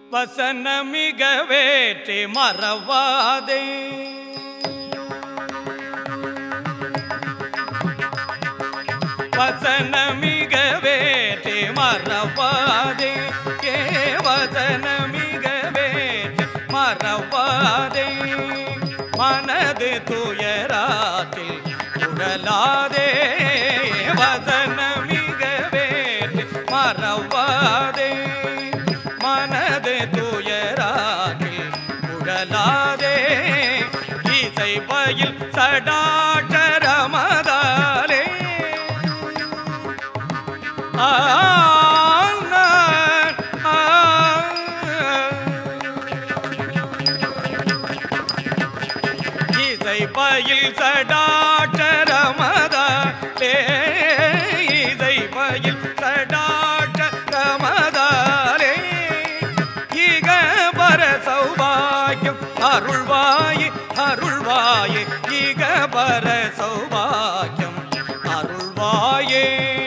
வசனமிக வேற்றி மறவாதே வசனமிக வேற்றி மறவாதே ஏ வசனமிக வேற்றி மறவாதே மனது துயராத்தில் உடலாதே வசனமிக வேற்றி மறவாதே மனது துயராத்தில் உடலாதே இசை பயில் சடாட்டரமதாலே ஆ ஆ, இசை பயில் சடாட்டரமதாலே இசை பயில் சடாட்டரமதாலே ஈக பர சௌபாகியம் அருள்வாயே அருள்வாயே ஈக பர சௌபாகியம் அருள்வாயே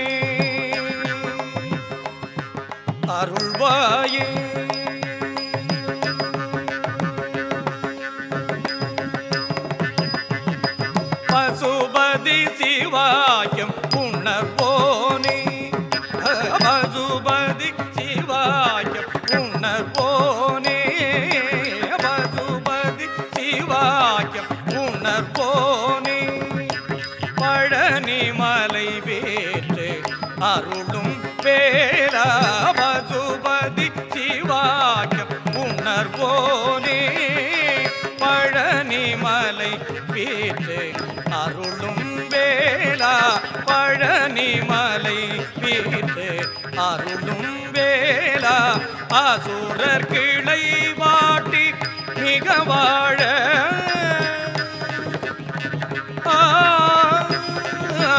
அருள்வாயே பசுபதி சிவாயம் உணர்வோனே பசுபதி சிவாயம் உணர்வோனே பசுபதி சிவாயம் உணர்வோனே பழனி மலை வேற்று அருளும் பேரா பசுபதி சிவாயம் உணர்வோனே பழனி மலை வீட்டு அருளும் வேளா பழனி மலை வீட்டு அருளும் வேளா அசுரர் கிளை வாட்டி மிக வாழ ஆ, ஆ.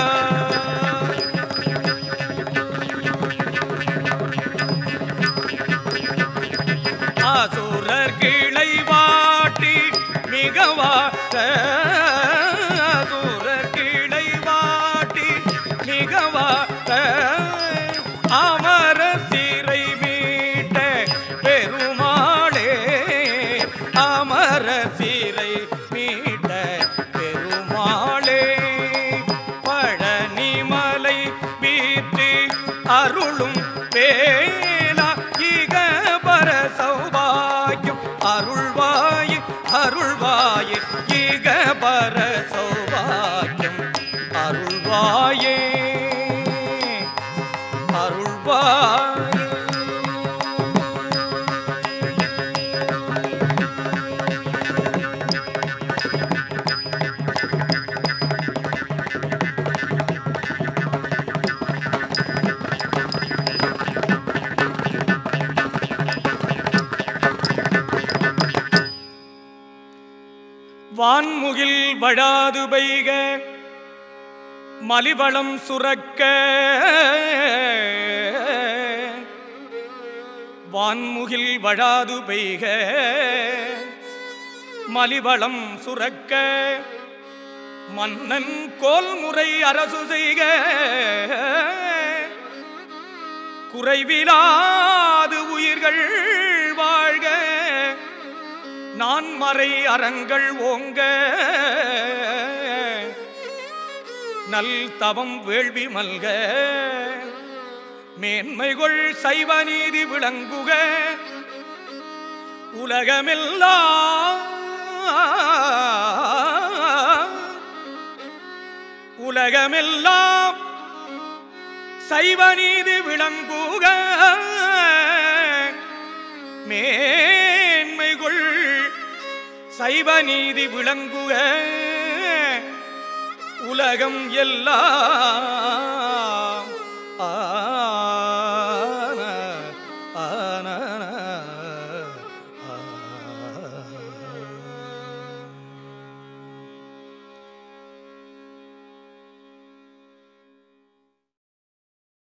அசுரர் கிளை வாட்டி மிகவாட்ட அசுரர் கிளை வாட்டி மிகவாட்ட அமரர் சிறை மீட்ட பெருமாளே அமரர் சிறை மீட்ட பெருமாளே பழனிமலை வீட்டு அருளும் வேலா இக பர சௌபாகியம் அருள்வாயே அருள்வாயே இக பர சௌபாகியம் அருள்வாயே அருள்வாயே வான்முகில் வழாது பெய்க மலிவளம் சுரக்க வான்முகில் வழாது பெய்க மலிவளம் சுரக்க மன்னன் கோல்முறை அரசு செய்க குறைவிலாது உயிர்கள் வாழ்க நான் மறை அறங்கள் ஓங்க நல் தவம் வேள்வி மல்க மேன்மைகொள் சைவ நீதி விளங்குக உலகமெல்லாம் உலகமெல்லாம் சைவ நீதி விளங்குக மேன்மைகொள் சைவ நீதி விளங்குக உலகம் எல்லாம் ஆன, ஆன, ஆன.